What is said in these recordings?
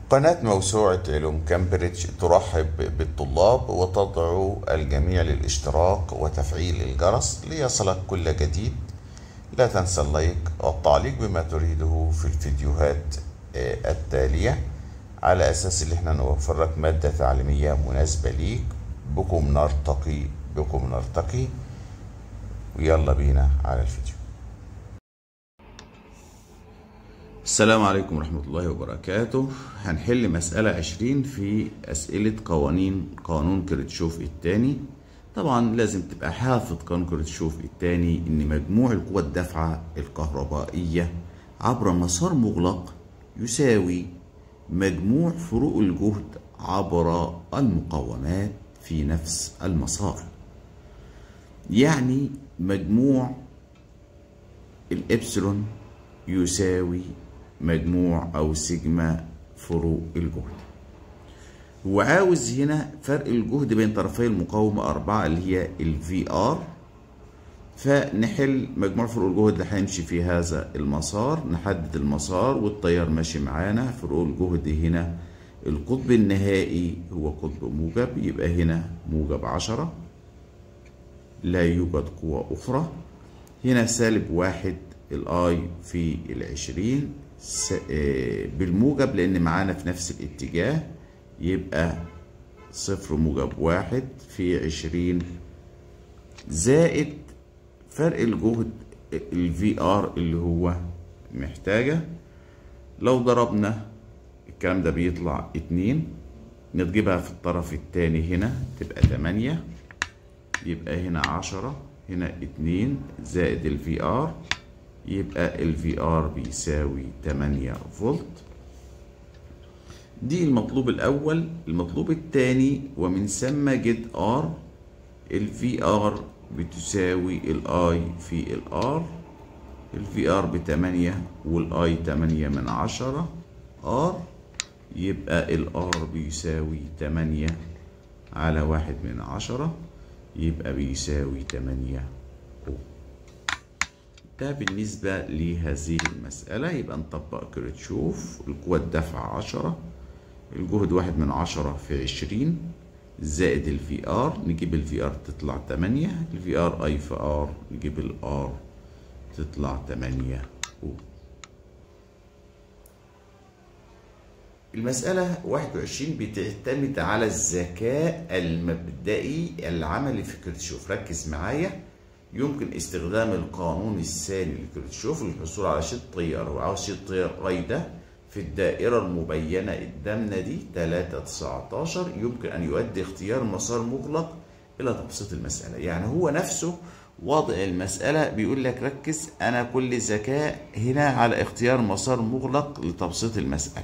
قناة موسوعة علوم كامبريدج ترحب بالطلاب وتدعو الجميع للاشتراك وتفعيل الجرس ليصلك كل جديد لا تنسى اللايك والتعليق بما تريده في الفيديوهات آه، التالية على أساس إن احنا نوفر لك مادة تعليمية مناسبة ليك بكم نرتقي بكم نرتقي ويلا بينا على الفيديو السلام عليكم ورحمة الله وبركاته هنحل مسألة عشرين في أسئلة قوانين قانون كريتشوف الثاني طبعا لازم تبقى حافظ قانون كريتشوف الثاني إن مجموع القوى الدافعة الكهربائية عبر مسار مغلق يساوي مجموع فروق الجهد عبر المقاومات في نفس المسار يعني مجموع الإبسلون يساوي مجموع أو سيجما فروق الجهد هو عاوز هنا فرق الجهد بين طرفي المقاومة أربعة اللي هي ال VR فنحل مجموع فروق الجهد اللي هيمشي في هذا المسار نحدد المسار والتيار ماشي معانا فروق الجهد هنا القطب النهائي هو قطب موجب يبقى هنا موجب عشرة لا يوجد قوة أخرى هنا سالب واحد الاي في العشرين بالموجب لان معانا في نفس الاتجاه يبقى صفر موجب واحد في عشرين زائد فرق الجهد الفي ار اللي هو محتاجة لو ضربنا الكلام ده بيطلع اتنين نجيبها في الطرف التاني هنا تبقى تمانية يبقى هنا عشرة هنا اتنين زائد الفي ار يبقى ال VR بيساوي 8 فولت دي المطلوب الأول المطلوب الثاني ومن ثم جد R ال VR بتساوي ال I في ال R ال VR بتمانية وال I تمانية من عشرة R يبقى ال R بيساوي تمانية على واحد من عشرة يبقى بيساوي تمانية أوم ده بالنسبة لهذه المسألة يبقى نطبق كريتشوف القوة الدفع عشرة الجهد واحد من عشرة في عشرين زائد الفي ار نجيب الفي ار تطلع تمانية الفي ار اي في ار نجيب الار تطلع تمانية او المسألة 21 بتعتمد على الذكاء المبدئي العملي في كريتشوف ركز معايا يمكن استخدام القانون الثاني لكريتشوف للحصول على شيط تيار وعاوز شيط تيار رايدة في الدائرة المبينة قدامنا دي 3 19 يمكن أن يؤدي اختيار مسار مغلق إلى تبسيط المسألة يعني هو نفسه وضع المسألة بيقول لك ركز أنا كل ذكاء هنا على اختيار مسار مغلق لتبسيط المسألة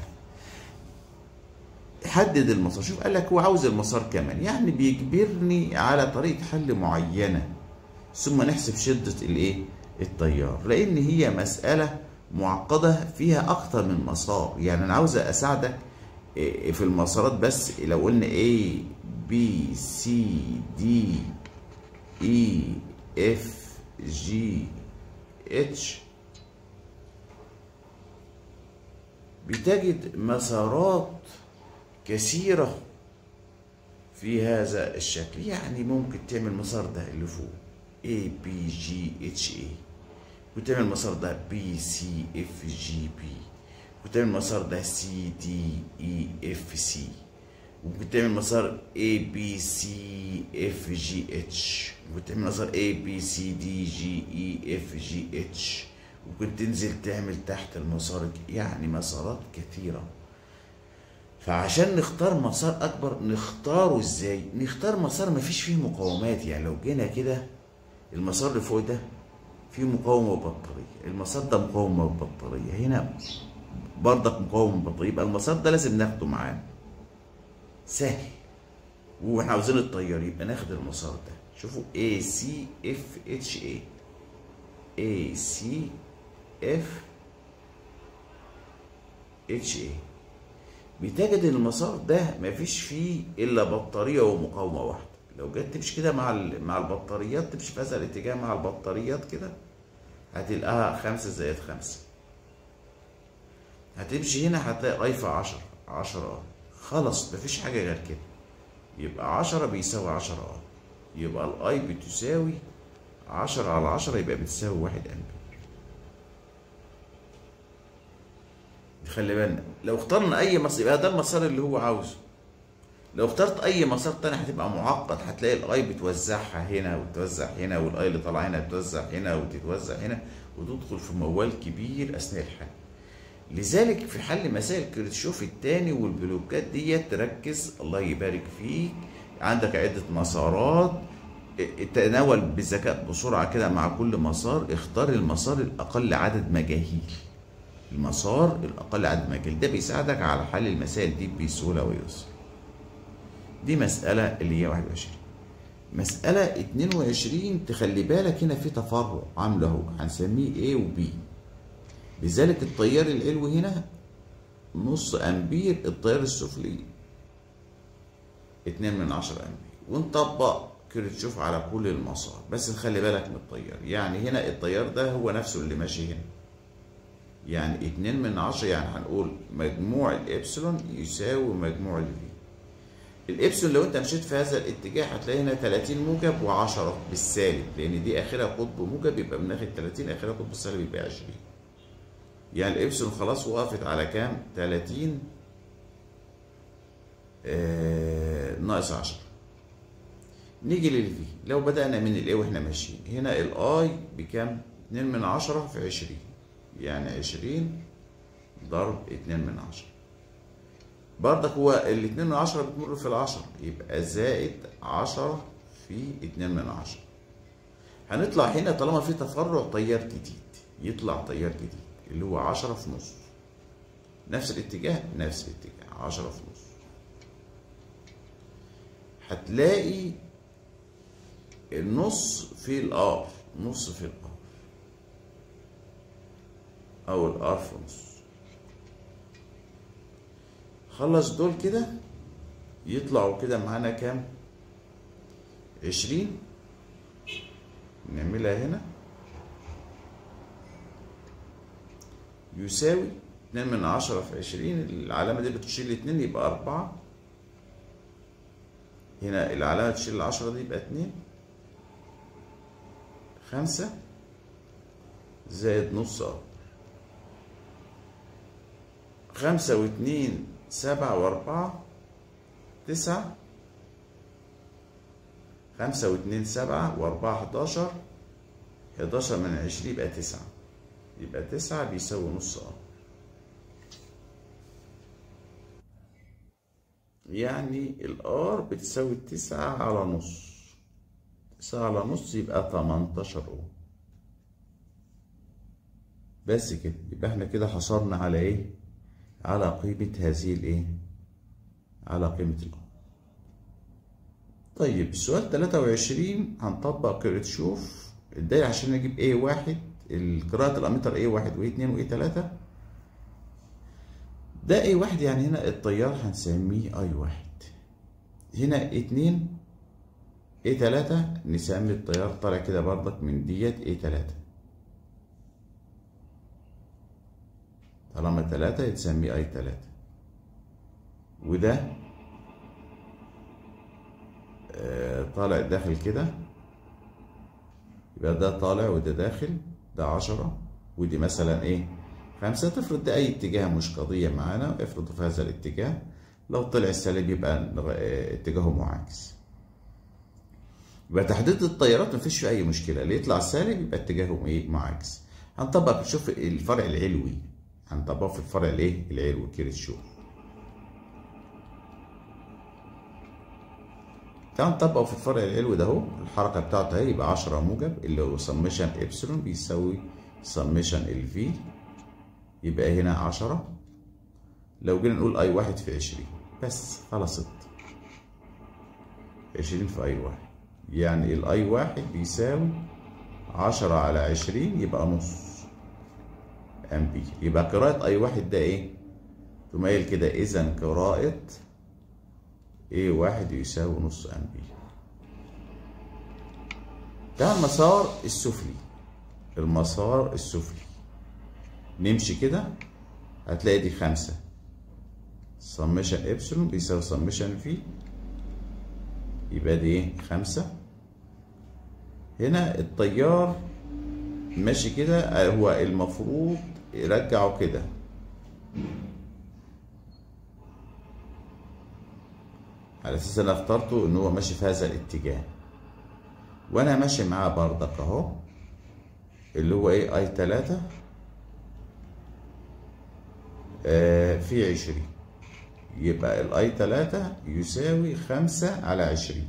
حدد المسار شوف قال لك هو عاوز المسار كمان يعني بيجبرني على طريقة حل معينة ثم نحسب شدة الايه التيار لان هي مسألة معقدة فيها اكتر من مسار يعني انا عاوز اساعدك في المسارات بس لو قلنا A B C D E F G H بتجد مسارات كثيرة في هذا الشكل يعني ممكن تعمل مسار ده اللي فوق A B G H A وتعمل المسار ده B C F G B وتعمل المسار ده C D E F C وممكن تعمل مسار A B C F G H وتعمل مسار A B C D G E F G H وممكن تنزل تعمل تحت المسار يعني مسارات كثيرة فعشان نختار مسار أكبر نختاره ازاي؟ نختار مسار مفيش فيه مقاومات يعني لو جينا كده المسار اللي فوق ده فيه مقاومة وبطارية المسار ده مقاومة وبطارية هنا برضك مقاومة وبطارية يبقى المسار ده لازم ناخده معانا سهل واحنا عاوزين التيار يبقى ناخد المسار ده شوفوا A C F H A A C F H A بتجد المسار ده مفيش فيه الا بطارية ومقاومة واحدة لو جيت تمشي كده مع مع البطاريات تمشي في هذا الاتجاه مع البطاريات كده هتلاقيها خمسة زائد خمسة هتمشي هنا هتلاقي اي في عشرة 10 ار خلاص مفيش حاجة غير كده يبقى 10 بيساوي 10 ار يبقى الاي بتساوي 10 على 10 يبقى بتساوي 1 امبير خلي بالنا لو اخترنا اي مسار يبقى ده المسار اللي هو عاوزه لو اخترت اي مسار تاني هتبقى معقد هتلاقي الاي بتوزعها هنا وتوزع هنا والاي اللي طالعه هنا بتوزع هنا وتتوزع هنا وتدخل في موال كبير اثناء الحل لذلك في حل مسائل كيرتشوف التاني والبلوكات ديت تركز الله يبارك فيك عندك عدة مسارات تناول بذكاء بسرعة كده مع كل مسار اختار المسار الأقل عدد مجاهيل المسار الأقل عدد مجاهيل ده بيساعدك على حل المسائل دي بسهولة ويسر دي مسألة اللي هي 21 مسألة 22 تخلي بالك هنا في تفرع عامله اهو هنسميه A و B لذلك التيار العلوي هنا نص أمبير التيار السفلي 2 من 10 أمبير ونطبق كيرتشوف على كل المسار بس نخلي بالك من التيار يعني هنا التيار ده هو نفسه اللي ماشي هنا يعني 2 من 10 يعني هنقول مجموع الإبسلون يساوي مجموع الفي الإبسلون لو أنت مشيت في هذا الاتجاه هتلاقي هنا 30 موجب و10 بالسالب لأن دي آخرها قطب موجب يبقى من ناحية 30 آخرها قطب سالب يبقى 20 يعني الإبسلون خلاص وقفت على كام؟ 30 آه ناقص 10 نيجي للفي لو بدأنا من الاي واحنا ماشيين هنا الاي بكام؟ 2 من 10 في 20 يعني 20 ضرب 2 من 10 برضك هو ال 2 من 10 بتمر في العشرة يبقى زائد 10 في 2 من 10 هنطلع هنا طالما في تفرع تيار جديد يطلع تيار جديد اللي هو 10 في نص نفس الاتجاه نفس الاتجاه 10 في نص هتلاقي النص في الار نص في الار او الار في نص خلص دول كده يطلعوا كده معانا كام عشرين نعملها هنا يساوي اتنين من عشرة في عشرين العلامة دي بتشيل اتنين يبقى أربعة هنا العلامة تشيل العشرة دي يبقى اتنين خمسة زائد نص ار خمسة واتنين سبعة وأربعة تسعة خمسة واتنين سبعة وأربعة حداشر حداشر من عشرين يبقى تسعة يبقى تسعة بيساوي نص ار يعني الار بتساوي تسعة على نص تسعة على نص يبقى تمنتاشر اوم بس كده يبقى احنا كده حصرنا على ايه على قيمة هذه الايه على قيمة الار طيب السؤال 23 هنطبق كيرتشوف الدايرة عشان نجيب ايه واحد قراءة الامتر ايه واحد وايه اتنين وايه تلاتة ده ايه واحد يعني هنا التيار هنسميه اي واحد هنا اتنين ايه تلاتة نسمي التيار طالع كده برضك من ديت ايه تلاتة طالما تلاتة يتسمي اي تلاتة وده آه طالع داخل كده يبقى ده طالع وده داخل ده عشرة ودي مثلا ايه خمسة تفرض ده أي اتجاه مش قضية معانا افرض في هذا الاتجاه لو طلع السالب يبقى اتجاهه معاكس يبقى تحديد التيارات مفيش فيه أي مشكلة اللي يطلع سالب يبقى اتجاهه ايه معاكس هنطبق شوف الفرع العلوي هنطبقه في الفرع الايه العلوي كيرتشوف تعال نطبقه في الفرع العلوي ده اهو الحركة بتاعته اهي يبقى 10 موجب اللي هو سميشن ابسلون بيساوي سميشن الفي يبقى هنا عشرة لو جينا نقول اي واحد في عشرين بس خلصت عشرين في اي واحد يعني الاي واحد بيساوي عشرة على عشرين يبقى نص امبير يبقى قراءة اي واحد ده ايه تميل كده اذا قراءة ايه واحد يساوي نص امبير ده المسار السفلي المسار السفلي نمشي كده هتلاقي دي خمسة سمشن ابسلون بيساوي سمشن في يبقى دي ايه خمسة هنا التيار ماشي كده هو المفروض يرجعه كده على اساس انا اخترته ان هو ماشي في هذا الاتجاه وانا ماشي معاه بردك اهو اللي هو ايه اي تلاتة آه في عشرين يبقى الاي تلاتة يساوي خمسة على عشرين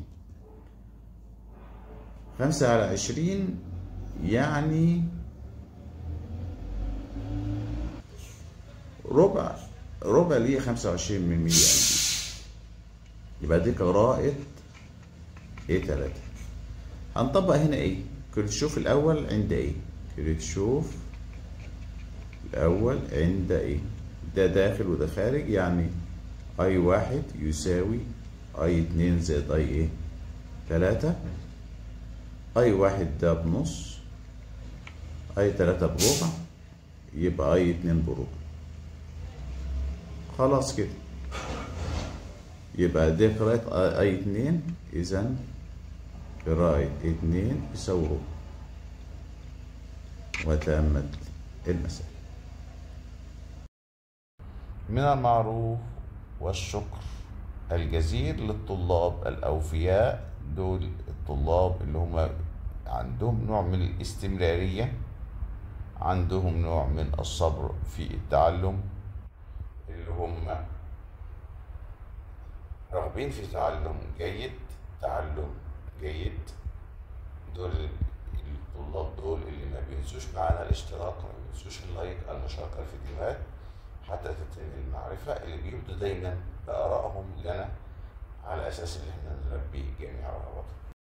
خمسة على عشرين يعني ربع ربع اللي هي خمسة وعشرين من مية ألف يبقى دي قراءة ايه تلاتة هنطبق هنا ايه كريتشوف الأول عند ايه كريتشوف الأول عند ايه ده داخل وده خارج يعني اي واحد يساوي اي اتنين زائد اي ايه تلاتة اي واحد ده بنص اي تلاتة بربع يبقى اي اتنين بربع خلاص كده يبقى دي قراءة اي اتنين اذا قراءة اتنين يساوي ربع وتمت المسألة من المعروف والشكر الجزير للطلاب الأوفياء دول الطلاب اللي هم عندهم نوع من الاستمرارية عندهم نوع من الصبر في التعلم اللي هم راغبين في تعلم جيد تعلم جيد دول الطلاب دول اللي ما بينسوش معانا الاشتراك ما بينسوش اللايك المشاركة في الفيديوهات حتى تتم المعرفة اللي بيبدوا دايما بآرائهم لنا على أساس إن احنا نربي جميع رغباتهم